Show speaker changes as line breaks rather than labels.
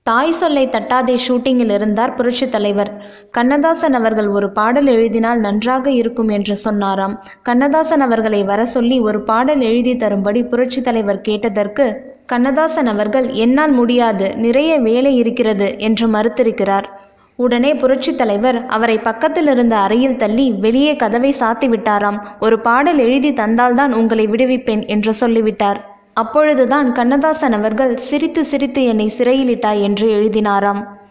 தாய் சொல்லை தட்டாதே ஷூட்டிங்கில் இருந்தார் புரட்சித் தலைவர் கண்ணதாசன் அவர்கள் ஒரு பாடல் எழுதினால் நன்றாக இருக்கும் என்று சொன்னாராம் கண்ணதாசன் அவர்களை வர சொல்லி ஒரு பாடல் எழுதி தரும்படி புரட்சித் தலைவர் கேட்டதற்கு கண்ணதாசன் அவர்கள் என்னால் முடியாது நிறைய வேலை இருக்கிறது என்று மறுத்திருக்கிறார் உடனே புரட்சித் தலைவர் அவரை பக்கத்தில் இருந்த அறையில் தள்ளி வெளியே கதவை சாத்தி விட்டாராம் ஒரு பாடல் எழுதி தந்தால்தான் உங்களை விடுவிப்பேன் என்று சொல்லிவிட்டார் அப்பொழுதுதான் கண்ணதாசன் அவர்கள் சிரித்து சிரித்து என்னை சிறையிலிட்டாய் என்று எழுதினாராம்